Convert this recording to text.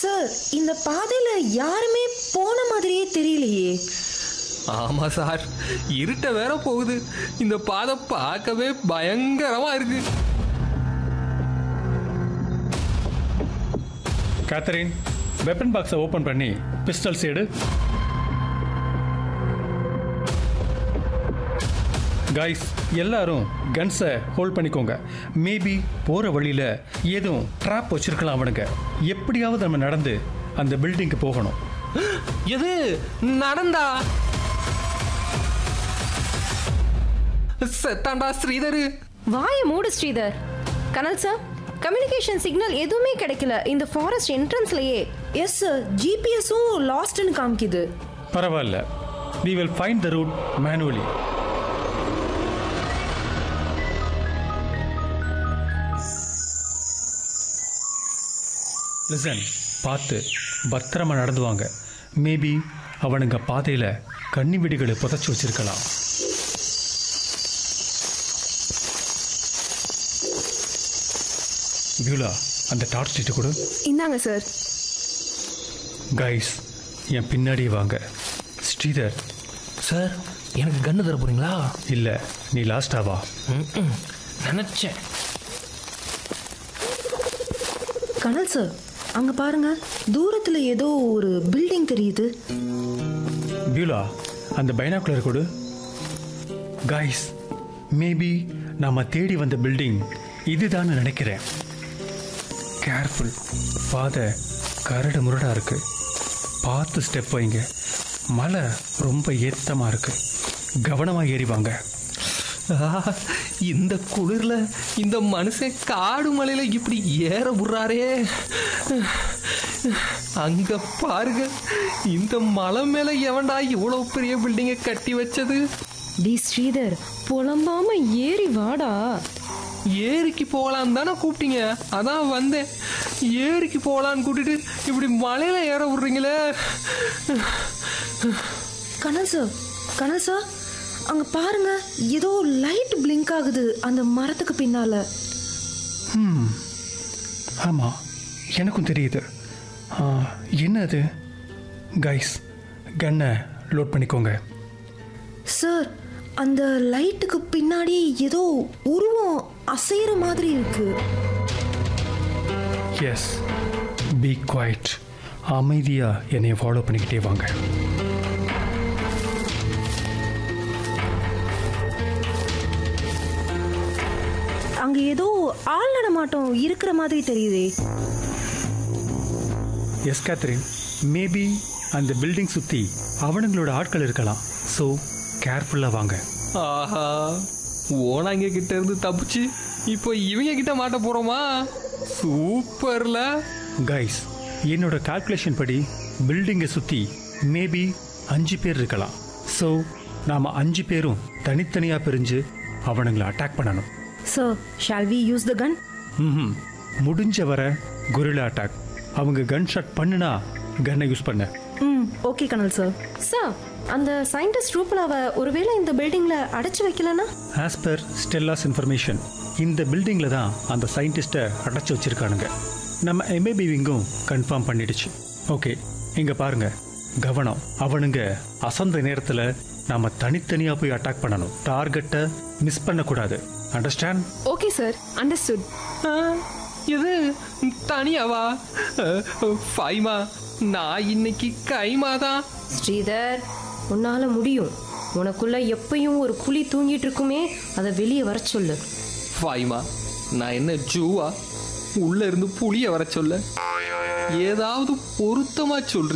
Sir இந்த பாதையில யாருமே போன மாதிரியே தெரியலையே ஆமா சார் இருட்ட வேற போகுது இந்த பாதை பார்க்கவே பயங்கரமா இருக்கு கேத்தரின் வெப்பன் பாக்ஸை ஓப்பன் பண்ணி பிஸ்டல்ஸ் எடு கைஸ் எல்லாரும் கன்ஸை ஹோல்ட் பண்ணிக்கோங்க மேபி போகிற வழியில் ஏதும் ட்ராப் வச்சிருக்கலாம் அவனுங்க எப்படியாவது நம்ம நடந்து அந்த பில்டிங்க்கு போகணும் எது நடந்தா செத்தாண்டா ஸ்ரீதரு வாய மூடு ஸ்ரீதர் கனல் சார் கம்யூனிகேஷன் சிக்னல் எதுவுமே கிடைக்கல இந்த ஃபாரஸ்ட் என்ட்ரன்ஸ்லயே எஸ் சார் ஜிபிஎஸும் லாஸ்ட்னு காமிக்குது பரவாயில்ல we will find the route manually listen பார்த்து பத்திரமா நடந்து வாங்க மேபி அவனுங்க பாதையில் கன்னி வெடிகளை புதைச்சி வச்சிருக்கலாம் பியூலா அந்த டார்ச் லைட்டு கொடு இந்தாங்க சார் கைஸ் என் பின்னாடியே வாங்க ஸ்ரீதர் சார் எனக்கு கண்ணு தர போறீங்களா இல்லை நீ லாஸ்டாவா ம்ம். நினைச்சேன் கனல் சார் அங்க பாருங்க தூரத்துல ஏதோ ஒரு பில்டிங் தெரியுது பியூலா அந்த பைனாக்குலர் கொடு கைஸ் மேபி நாம தேடி வந்த பில்டிங் இதுதான் நினைக்கிறேன் கேர்ஃபுல் பாதை கரடு முரடா இருக்கு பார்த்து ஸ்டெப் வைங்க மலை ரொம்ப ஏத்தமா இருக்கு கவனமா ஏறி வாங்க ஆ, இந்த குளிர்ல இந்த மனுஷன் காடு மலையில இப்படி ஏற விடுறாரே அங்க பாருங்க இந்த மலை மேல எவன்டா இவ்வளவு பெரிய பில்டிங்கை கட்டி வச்சது டி ஸ்ரீதர் புலம்பாம ஏறி வாடா ஏரிக்கு போகலான்னு தானே கூப்பிட்டீங்க அதான் வந்தேன் ஏரிக்கு போகலான்னு கூட்டிட்டு இப்படி மலையில ஏற விடுறீங்களே கனல் சார் கனல் சார் அங்க பாருங்க ஏதோ லைட் பிளிங்க் ஆகுது அந்த மரத்துக்கு பின்னால ம் ஆமாம் எனக்கும் தெரியுது ஆ, என்ன அது கைஸ் கன்னை லோட் பண்ணிக்கோங்க சார் அந்த லைட்டுக்கு பின்னாடி ஏதோ உருவம் அசைற மாதிரி இருக்கு எஸ் பி குவைட் அமைதியாக என்னை ஃபாலோ பண்ணிக்கிட்டே வாங்க அங்க ஏதோ ஆள் நடமாட்டம் இருக்கிற மாதிரி தெரியுதே எஸ் கேத்ரின் மேபி அந்த பில்டிங் சுற்றி அவனுங்களோட ஆட்கள் இருக்கலாம் ஸோ கேர்ஃபுல்லாக வாங்க ஆஹா ஓனாங்க கிட்ட இருந்து தப்பிச்சு இப்போ இவங்க கிட்ட மாட்ட போறோமா சூப்பர்ல கைஸ் என்னோட கால்குலேஷன் படி பில்டிங்கை சுற்றி மேபி அஞ்சு பேர் இருக்கலாம் ஸோ நாம் அஞ்சு பேரும் தனித்தனியாக பிரிஞ்சு அவனுங்களை அட்டாக் பண்ணணும் sir shall we use the gun hmm முடிஞ்ச வர குரிலா அட்டாக் அவங்க கன் ஷாட் பண்ணுனா கன்னை யூஸ் பண்ண hmm okay Kanal sir sir அந்த சயின்டிஸ்ட் ரூபலாவை ஒருவேளை இந்த பில்டிங்ல அடைச்சு வைக்கலனா ஆஸ் பர் ஸ்டெல்லாஸ் இன்ஃபர்மேஷன் இந்த பில்டிங்கில் தான் அந்த சயின்டிஸ்ட்டை அடைச்சி வச்சிருக்கானுங்க நம்ம எம்ஏபி விங்கும் கன்ஃபார்ம் பண்ணிடுச்சு ஓகே இங்கே பாருங்க கவனம் அவனுங்க அசந்த நேரத்தில் நாம தனித்தனியாக போய் அட்டாக் பண்ணணும் டார்கெட்டை மிஸ் பண்ணக்கூடாது அண்டர்ஸ்டாண்ட் ஓகே சார் அண்டர்ஸ்டுட் ஆ, இது தனியாவா அஹ், ஃபைமா நான் இன்னைக்கு கைமா தான் ஸ்ரீதர் உன்னால முடியும் உனக்குள்ள எப்பயும் ஒரு புலி தூங்கிட்டு இருக்குமே அதை வெளியே வர சொல்லு ஃபைமா நான் என்ன ஜூவா உள்ள இருந்து புளிய வர சொல்ல ஏதாவது பொருத்தமா சொல்றீ